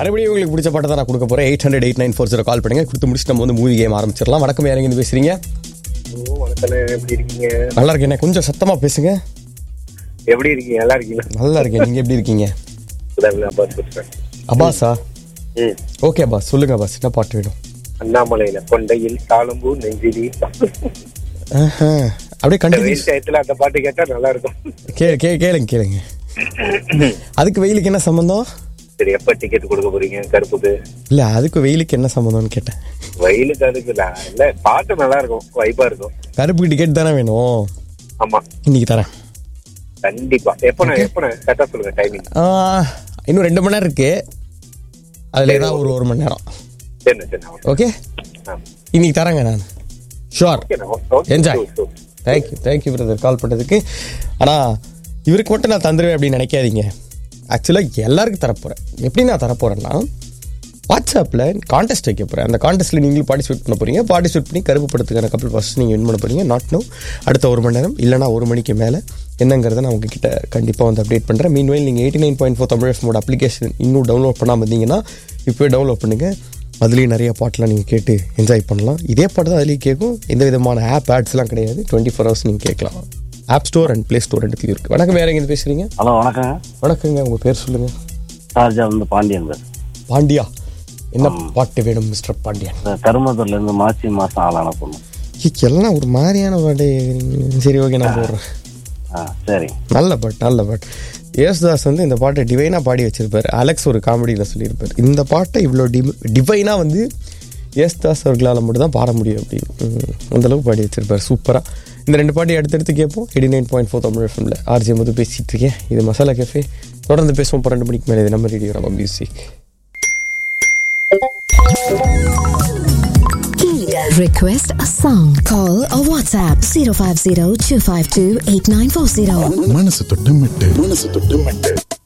மறுபடியும் உங்களுக்கு பிடிச்ச பாட்டை தான் நான் கொடுக்க போறேன் eight hundred eight nine four zero call பண்ணுங்க கொடுத்து முடிச்சு நம்ம வந்து மூவி கேம் ஆரம்பிச்சிடலாம் வணக்கம் யாருங்க இருந்து பேசுறீங்க ஓ, வணக்கம் எப்படி இருக்கீங்க நல்லா இருக்கேன் கொஞ்சம் சத்தமா பேசுங்க எப்படி இருக்கீங்க நல்லா இருக்கீங்களா நல்லா இருக்கேன் நீங்க எப்படி இருக்கீங்க உதவி அப்பா பேசுறேன் அபாஸா ம் ஓகே அபாஸ் சொல்லுங்க அபாஸ் என்ன பாட்டு வேணும் அண்ணாமலையில கொண்டையில் தாளம்பூ நெஞ்சிடி ஆஹா. அப்படியே இந்த கண்டினியூ வெயில் டயத்துல அந்த பாட்டு கேட்டா நல்லா இருக்கும் கே கே கேளுங்க கேளுங்க அதுக்கு வெயிலுக்கு என்ன சம்பந்தம் சரி எப்ப டிக்கெட் கொடுக்க போறீங்க கருப்புக்கு இல்ல அதுக்கு வெயிலுக்கு என்ன சம்பந்தம்னு கேட்டேன் வெயிலுக்கு அதுக்கு இல்ல இல்ல பாட்டு நல்லா இருக்கும் வைப்பா இருக்கும் கருப்புக்கு டிக்கெட் தானே வேணும் ஆமா இன்னைக்கு தரேன் கண்டிப்பா எப்ப நான் எப்ப நான் கரெக்டா சொல்லுங்க டைமிங் ஆ, இன்னும் ரெண்டு மணி நேரம் இருக்கு அதுல ஏதாவது ஒரு ஒரு மணி நேரம் சரி சரி நான் ஓகே ஆ. இன்னைக்கு தரேங்க நான் ஷுவர் ஓகே நான் ஓகே Enjoy. சூ, சூ. தேங்க்யூ தேங்க்யூ பிரதர் கால் பண்ணதுக்கு ஆனால் இவருக்கு மட்டும் நான் தந்துடுவேன் அப்படின்னு நினைக்காதீங்க ஆக்சுவலாக எல்லாருக்கும் தரப்போகிறேன் எப்படி நான் தரப்போகிறேன்னா வாட்ஸ்அப்பில் கான்டெஸ்ட் வைக்க போகிறேன் அந்த கான்டெஸ்ட்டில் நீங்களும் பார்ட்டிசிபேட் பண்ண போகிறீங்க பார்ட்டிசிபேட் பண்ணி கருப்பு படத்துக்கான கப்பல் ஃபஸ்ட் நீங்கள் வின் பண்ண போகிறீங்க நாட் நோ அடுத்த ஒரு மணி நேரம் இல்லைனா ஒரு மணிக்கு மேலே என்னங்கிறத நான் உங்ககிட்ட கண்டிப்பாக வந்து அப்டேட் பண்ணுறேன் மீன்வைல் நீங்கள் eighty nine point four Tamil எஃப்மோட அப்ளிகேஷன் இன்னும் டவுன்லோட் பண்ணாமல் இருந்தீங்கன்னா இப்போவே டவுன்லோட் பண்ணுங்கள் அதுலேயும் நிறைய பாட்டெலாம் நீங்கள் கேட்டு என்ஜாய் பண்ணலாம் இதே பாட்டு தான் அதுலேயும் கேட்கும் எந்த விதமான ஆப் ஆட்ஸ்லாம் கிடையாது டுவெண்ட்டி ஃபோர் ஹவர்ஸ் நீங்கள் கேட்கலாம் app store and play store ரெண்டுத்துலையும் இருக்குது வணக்கம் வேற எங்கே பேசுகிறீங்க ஹலோ வணக்கங்க வணக்கங்க உங்கள் பேர் சொல்லுங்கள் ஷார்ஜா வந்து பாண்டியன் பேர் பாண்டியா என்ன பாட்டு வேணும் மிஸ்டர் பாண்டியன் இந்த கருமத்தூர்ல இருந்து மாசி மாசம் ஆளான பொண்ணு இக்கு எல்லாம் ஒரு மாதிரியான பாட்டு கேக்குறீங்க. சரி ஓகே நான் போடுறேன் ஆ சரி நல்ல பாட்டு நல்ல பாட்டு யேசுதாஸ் வந்து இந்த பாட்டை டிவைனாக பாடி வச்சிருப்பாரு அலெக்ஸ் ஒரு காமெடியில் சொல்லியிருப்பார் இந்த பாட்டை இவ்வளோ டி டிவைனாக வந்து யேசுதாஸ் அவர்களால் மட்டும் தான் பாட முடியும் அப்படின்னு ம், அந்த அளவுக்கு பாடி வச்சிருப்பாரு சூப்பராக இந்த ரெண்டு பாட்டி அடுத்தடுத்து கேட்போம் eighty nine point four Tamil எஃப்எம்ல ஆர்ஜி மது பேசிட்டு இருக்கேன் இது மசாலா கேஃபே தொடர்ந்து பேசுவோம் இப்போ ரெண்டு மணிக்கு மேலே இது நம்ம ரேடியோ நம்ம music Request a song. Call or WhatsApp 050 252 8940. மனசு தொட்டு மெட்டு மனசு தொட்டு மெட்டு